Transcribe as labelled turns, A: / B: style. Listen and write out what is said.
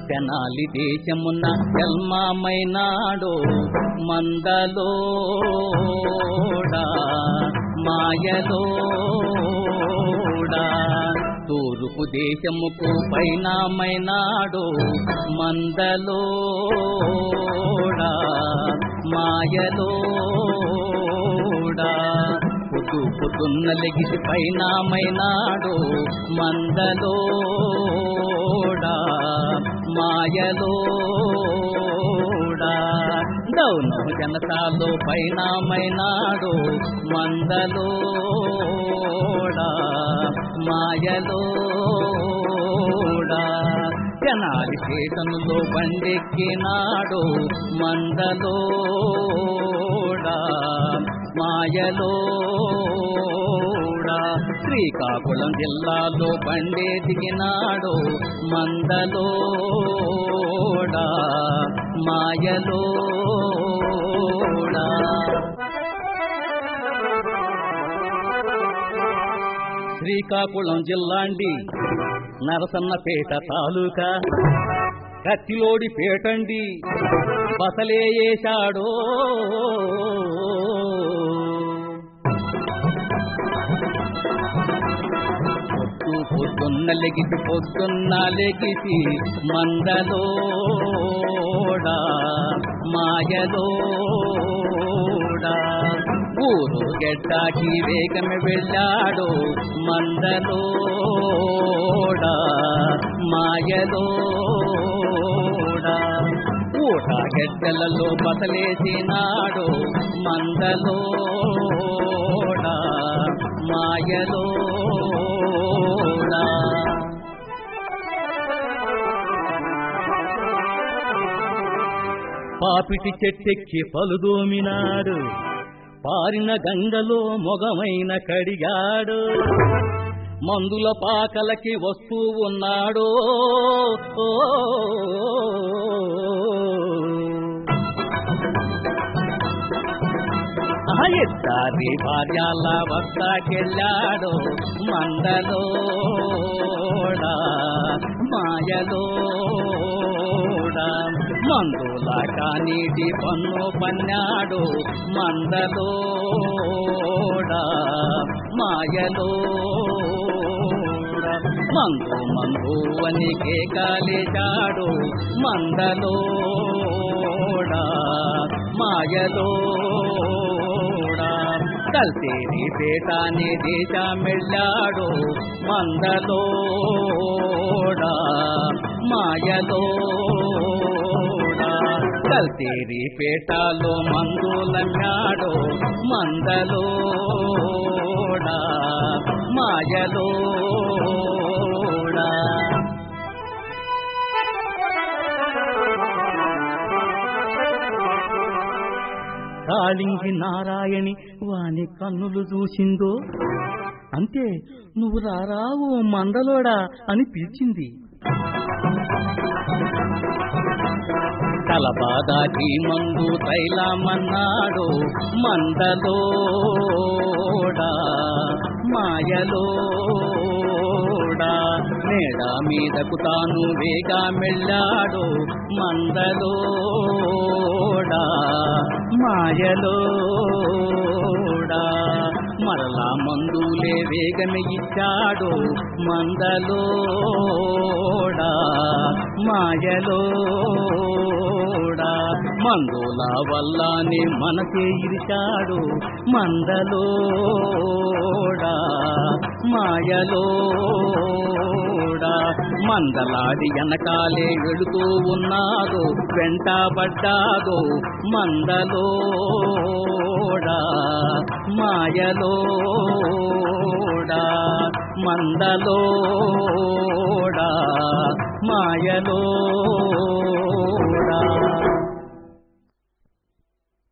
A: తెనాలి దేశమున జన్మమైనాడు మందలోడా మాయలోడా తూర్పు దేశముకు పైనమైనాడు మందలోడా మాయలోడా పొద్దు పొద్దున్న లెగిసి పైనమైనాడు మందలోడా మాయలోడా దౌను జనతాలో పైనమైనాడు మందలోడా మాయలోడా జనాలి స్టేషన్లో బండెక్కినాడు మందలోడా మాయలోడా శ్రీకాకుళం జిల్లాలో బండే దిగినాడు మందలోడా మాయలోడా శ్రీకాకుళం జిల్లా అండి నరసన్నపేట తాలూకా కత్తిలోడి పేటండి బసలే వేశాడో పొద్దు పొద్దున్న లెగిసి పొద్దున్న లెగిసి మందలోడా మాయలోడా ఊరు గెడ్డాకి వేగమే వెళ్ళాడు మందలోడా మాయలోడా ఊట గెడ్డలలో బసలేసినాడు మందలోడా మాయలోడా పాపిటి చెట్టెక్కి పలుదోమినాడు పారిన గంగలో మొగమైన కడిగాడు మందుల పాకలకి వస్తూ ఉన్నాడు ఎత్తారి భార్యాల వస్తాకెళ్ళాడు మందలోడా మాయలోడా మందుల కానీటి పన్ను పన్నాడు మందలోడా మాయలోడా మందు మందు అని కేకాలేశాడు మందలోడా మాయలోడా కల్తేరి పేటాని దేశమెళ్ళాడు మందలోడా మాయలోడా కల్తేరి పేటలో మందులన్నాడు మందలోడా మాయలోడా కాళింగి నారాయణి వాని కన్నులు చూసిందో అంతే నువ్వు రారా ఓ మందలోడా అని పిలిచింది తలబాదాకి మందు తైలమన్నాడు మందలోడా మాయలోడా మేడ మీదకు తాను వేగా మెళ్ళాడు మందలోడా మాయలోడా మరలా మందులే వేగమే ఇచ్చాడు మందలోడా మాయలోడా మందుల వల్లనే మనసే ఇరిచాడు మందలోడా మాయలోడా మందలాడి వెనకాలే వెళుతూ ఉన్నాడు వెంటబడ్డాడు మందలోడా మాయలోడా మందలోడా మాయలో